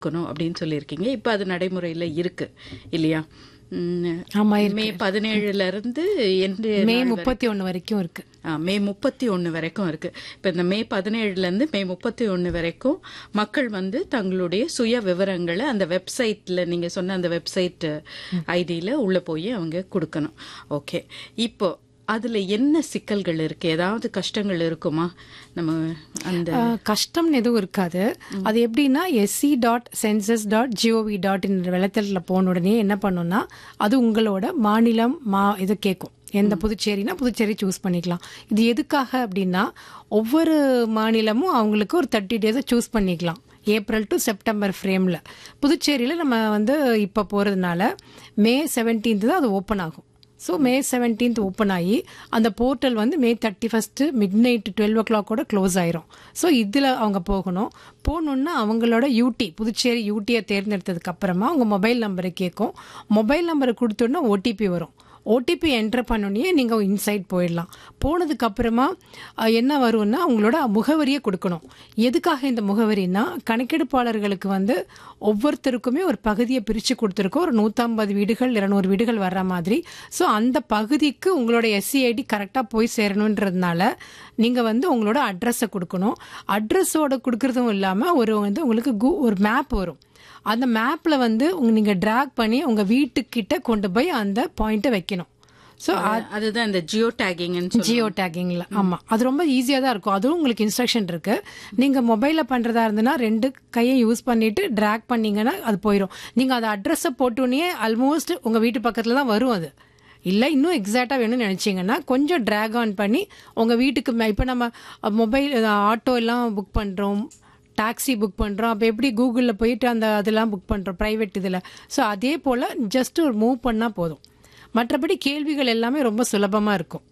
இருக்கணும் அப்படின்னு சொல்லியிருக்கீங்க இப்போ அது நடைமுறையில் இருக்கு இல்லையா ம், ஆமா இருக்கு. மே பதினேழுல இருந்து என்று மே முப்பத்தி ஒண்ணு வரைக்கும் இருக்கு ஆ, மே முப்பத்தி ஒன்று வரைக்கும் இருக்கு இப்போ இந்த மே பதினேழுலேருந்து மே முப்பத்தி ஒன்று வரைக்கும் மக்கள் வந்து தங்களுடைய சுய விவரங்களை அந்த வெப்சைட்டில் நீங்கள் சொன்ன அந்த வெப்சைட் ஐடியில் உள்ளே போய் அவங்க கொடுக்கணும் ஓகே இப்போ அதில் என்ன சிக்கல்கள் இருக்கு ஏதாவது கஷ்டங்கள் இருக்குமா நம்ம அந்த அஹ், கஷ்டம்னு எதுவும் இருக்காது அது எப்படின்னா SC dot census dot GOV dot in வலைத்தளத்தில் போன உடனே என்ன பண்ணும்னா அது உங்களோட மாநிலம் மா இது கேட்கும் எந்த புதுச்சேரினா புதுச்சேரி சூஸ் பண்ணிக்கலாம் இது எதுக்காக அப்படின்னா ஒவ்வொரு மாநிலமும் அவங்களுக்கு ஒரு தேர்ட்டி டேஸை சூஸ் பண்ணிக்கலாம் ஏப்ரல் டு செப்டம்பர் ஃப்ரேமில் புதுச்சேரியில் நம்ம வந்து இப்போ போகிறதுனால மே செவன்டீன்த் தான் அது ஓப்பன் ஆகும் ஸோ மே செவன்டீன்த் ஓப்பன் ஆகி அந்த போர்ட்டல் வந்து May thirty first midnight twelve ஓ கிளாக்கோட க்ளோஸ் ஆயிரும் ஸோ இதில் அவங்க போகணும் போகணுன்னா அவங்களோட யூடி புதுச்சேரி யூடியை தேர்ந்தெடுத்ததுக்கு அப்புறமா அவங்க மொபைல் நம்பரை கேட்கும் மொபைல் நம்பரை கொடுத்தோன்னா ஓடிபி வரும் ஓடிபி என்டர் பண்ணோடனே நீங்கள் இன்சைட் போயிடலாம் போனதுக்கு அப்புறமா அஹ், என்ன வரும்னா உங்களோட முகவரியை கொடுக்கணும் எதுக்காக இந்த முகவரினா கணக்கெடுப்பாளர்களுக்கு வந்து ஒவ்வொருத்தருக்குமே ஒரு பகுதியை பிரித்து கொடுத்துருக்கோம் ஒரு நூற்றம்பது வீடுகள் இருநூறு வீடுகள் வர்ற மாதிரி ஸோ அந்த பகுதிக்கு உங்களோட எஸ்சிஐடி கரெக்டாக போய் சேரணுன்றதுனால நீங்கள் வந்து உங்களோட அட்ரஸை கொடுக்கணும் அட்ரஸோட கொடுக்கறதும் இல்லாமல் ஒரு வந்து உங்களுக்கு கூ ஒரு மேப் வரும் அந்த மேப்பில் வந்து உங்க நீங்கள் ட்ராக் பண்ணி உங்கள் வீட்டுக்கிட்ட கொண்டு போய் அந்த பாயிண்ட்டை வைக்கணும் ஸோ அதுதான் இந்த ஜியோ டேகிங்னு ஜியோ டேக்கிங்ல ஆமா அது ரொம்ப ஈஸியா தான் இருக்கும் அதுவும் உங்களுக்கு இன்ஸ்ட்ரக்ஷன் இருக்கு நீங்க மொபைல்ல பண்றதா இருந்ததுன்னா ரெண்டு கையை யூஸ் பண்ணிட்டு டிராக் பண்ணீங்கன்னா அது போயிடும் நீங்க அது அட்ரஸை போட்டோன்னே ஆல்மோஸ்ட் உங்க வீட்டு பக்கத்துல தான் வரும் அது இல்லை இன்னும் எக்ஸாக்டாக வேணும்னு நினச்சிங்கன்னா கொஞ்சம் ட்ராக் ஆன் பண்ணி உங்கள் வீட்டுக்கு இப்போ நம்ம மொபைல் ஆட்டோ எல்லாம் புக் பண்ணுறோம் டாக்ஸி புக் பண்ணுறோம் அப்போ எப்படி கூகுளில் போயிட்டு அந்த அதெல்லாம் புக் பண்ணுறோம் ப்ரைவேட் இதில் ஸோ அதே போல் ஜஸ்ட் ஒரு மூவ் பண்ணால் போதும் மற்றபடி கேள்விகள் எல்லாமே ரொம்ப சுலபமாக இருக்கும்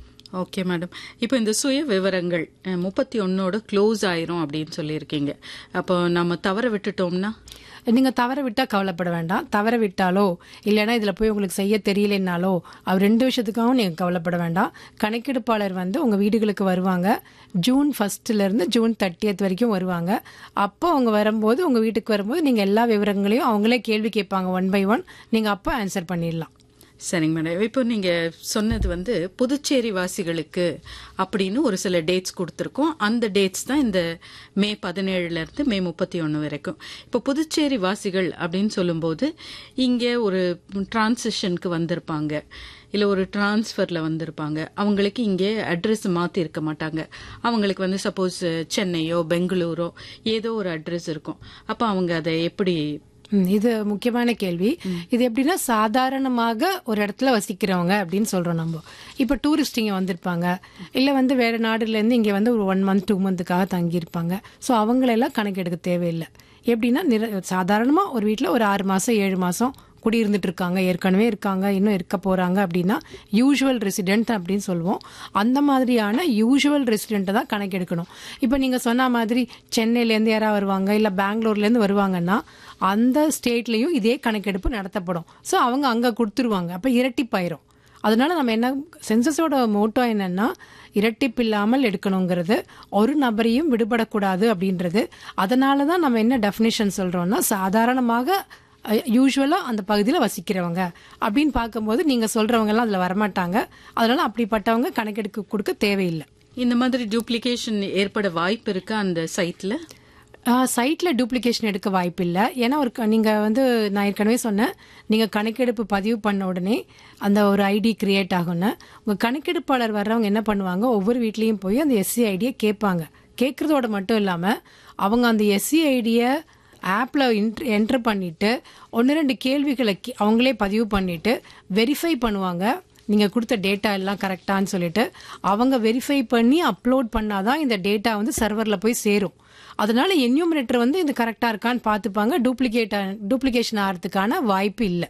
ஓகே மேடம் இப்போ இந்த சுய விவரங்கள் முப்பத்தி ஒன்னோட க்ளோஸ் ஆயிரும் அப்படின்னு சொல்லியிருக்கீங்க அப்போ நம்ம தவற விட்டுட்டோம்னா நீங்கள் தவற விட்டால் கவலைப்பட வேண்டாம் தவற விட்டாலோ இல்லைன்னா இதில் போய் உங்களுக்கு செய்ய தெரியலைன்னாலோ அவர் ரெண்டு விஷயத்துக்காகவும் நீங்கள் கவலைப்பட வேண்டாம் கணக்கெடுப்பாளர் வந்து உங்கள் வீடுகளுக்கு வருவாங்க ஜூன் ஃபஸ்ட்டுலேருந்து ஜூன் தேர்ட்டியத் வரைக்கும் வருவாங்க அப்போ அவங்க வரும்போது உங்கள் வீட்டுக்கு வரும்போது நீங்கள் எல்லா விவரங்களையும் அவங்களே கேள்வி கேட்பாங்க ஒன் பை ஒன் நீங்கள் அப்போ ஆன்சர் பண்ணிடலாம் சரிங்க மேடம் இப்போ நீங்க சொன்னது வந்து புதுச்சேரி வாசிகளுக்கு அப்படின்னு ஒரு சில டேட்ஸ் கொடுத்துருக்கோம் அந்த டேட்ஸ் தான் இந்த மே பதினேழுல இருந்து மே முப்பத்தி ஒன்று வரைக்கும் இப்போ புதுச்சேரி வாசிகள் அப்படின்னு சொல்லும்போது இங்கே ஒரு டிரான்சிஷனுக்கு வந்திருப்பாங்க இல்லை ஒரு டிரான்ஸ்ஃபரில் வந்திருப்பாங்க அவங்களுக்கு இங்கே அட்ரஸ் மாற்றி இருக்க மாட்டாங்க அவங்களுக்கு வந்து சப்போஸ் சென்னையோ பெங்களூரோ ஏதோ ஒரு அட்ரஸ் இருக்கும் அப்போ அவங்க அதை எப்படி ம், இது முக்கியமான கேள்வி இது எப்படின்னா சாதாரணமாக ஒரு இடத்துல வசிக்கிறவங்க அப்படின்னு சொல்றோம் நம்ம இப்போ டூரிஸ்ட் இங்கே வந்திருப்பாங்க இல்லை வந்து வேற நாடுலேருந்து இங்கே வந்து ஒரு ஒன் மந்த் டூ மந்த்துக்காக தங்கியிருப்பாங்க ஸோ அவங்களெல்லாம் கணக்கெடுக்க தேவையில்லை எப்படின்னா நிற சாதாரணமாக ஒரு வீட்டில் ஒரு ஆறு மாதம் ஏழு மாதம் குடியிருந்துட்டு இருக்காங்க ஏற்கனவே இருக்காங்க இன்னும் இருக்க போறாங்க அப்படின்னா யூஷுவல் ரெசிடென்ட் அப்படின்னு சொல்லுவோம் அந்த மாதிரியான யூஷுவல் ரெசிடென்ட்டை தான் கணக்கெடுக்கணும் இப்போ நீங்கள் சொன்ன மாதிரி சென்னையிலேருந்து யாராவது வருவாங்க இல்லை பெங்களூர்லேருந்து வருவாங்கன்னா அந்த ஸ்டேட்லேயும் இதே கணக்கெடுப்பு நடத்தப்படும் ஸோ அவங்க அங்கே கொடுத்துருவாங்க அப்போ இரட்டிப்பாயிரும் அதனால நம்ம என்ன சென்சஸோட மோட்டோ என்னன்னா இரட்டிப்பு இல்லாமல் எடுக்கணுங்கிறது ஒரு நபரையும் விடுபடக்கூடாது அப்படின்றது அதனால தான் நம்ம என்ன டெஃபினேஷன் சொல்றோம்னா சாதாரணமாக யூஸ்வலாக அந்த பகுதியில் வசிக்கிறவங்க அப்படின்னு பார்க்கும்போது நீங்கள் சொல்கிறவங்கலாம் அதில் வரமாட்டாங்க அதனால அப்படிப்பட்டவங்க கணக்கெடுக்க கொடுக்க தேவையில்லை இந்த மாதிரி டூப்ளிகேஷன் ஏற்பட வாய்ப்பு இருக்கா அந்த சைட்ல சைட்டில் டூப்ளிகேஷன் எடுக்க வாய்ப்பு இல்லை ஏன்னா ஒரு நீங்கள் வந்து நான் ஏற்கனவே சொன்னேன் நீங்கள் கணக்கெடுப்பு பதிவு பண்ண உடனே அந்த ஒரு ஐடி கிரியேட் ஆகும்னு உங்கள் கணக்கெடுப்பாளர் வர்றவங்க என்ன பண்ணுவாங்க ஒவ்வொரு வீட்லேயும் போய் அந்த எஸ்சி ஐடியை கேட்பாங்க கேட்குறதோட மட்டும் இல்லாமல் அவங்க அந்த எஸ்சி ஐடியை ஆப்பில் என்ட்ரு பண்ணிட்டு ஒன்று ரெண்டு கேள்விகளை கே- அவங்களே பதிவு பண்ணிட்டு வெரிஃபை பண்ணுவாங்க நீங்கள் கொடுத்த டேட்டா எல்லாம் கரெக்டான்னு சொல்லிட்டு அவங்க வெரிஃபை பண்ணி அப்லோட் பண்ணாதான் இந்த டேட்டா வந்து சர்வரில் போய் சேரும் அதனால என்யூமினேட்டர் வந்து இது கரெக்டாக இருக்கான்னு பார்த்துப்பாங்க டூப்ளிகேட் டூப்ளிகேஷன் ஆகிறதுக்கான வாய்ப்பு இல்லை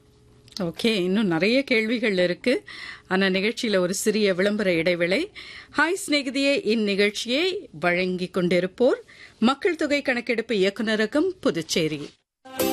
ஓகே இன்னும் நிறைய கேள்விகள் இருக்கு ஆனா நிகழ்ச்சியில ஒரு சிறிய விளம்பர இடைவேளை ஹாய் சிநேகிதியே இந்நிகழ்ச்சியை வழங்கிக் கொண்டிருப்போர் மக்கள் தொகை கணக்கெடுப்பு இயக்குநரகம் புதுச்சேரி